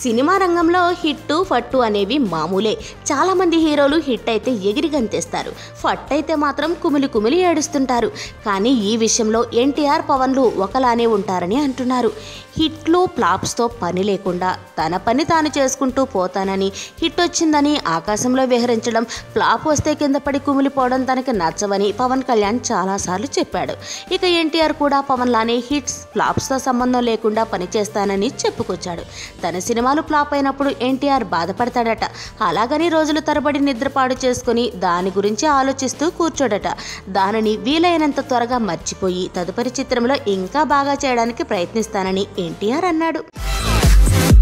cinema రంగంలో hit ఫట్టు అనేవి మామూలే చాలామంది హీరోలు హిట్ అయితే ఎగిరి గంతేస్తారు ఫట్ అయితే మాత్రం కుమిలి కుమిలి ఏడుస్తుంటారు కానీ ఈ విషయంలో ఎన్టీఆర్ పవన్లు ఒకలానే ఉంటారని అంటున్నారు హిట్లు ఫ్లాప్స్తో పని లేకుండా తన పని తాను చేసుకుంటూ పోతానని హిట్ వచ్చిందని ఆకాశంలో విహరించడం ఫ్లాప్ వస్తే కింద పడి కుమిలిపోవడం తనకి నచ్చవని పవన్ కళ్యాణ్ చాలాసార్లు చెప్పాడు ఇక ఎన్టీఆర్ కూడా పవన్ లానే హిట్స్ ఫ్లాప్స్తో సంబంధం లేకుండా పనిచేస్తానని చెప్పుకొచ్చాడు తన సినిమాలు ఫ్లాప్ అయినప్పుడు ఎన్టీఆర్ బాధపడతాడట అలాగని రోజులు తరబడి నిద్రపాడు చేసుకుని దాని గురించి ఆలోచిస్తూ కూర్చోడట దానిని వీలైనంత త్వరగా మర్చిపోయి తదుపరి చిత్రంలో ఇంకా బాగా చేయడానికి ప్రయత్నిస్తానని ఎన్టీఆర్ అన్నాడు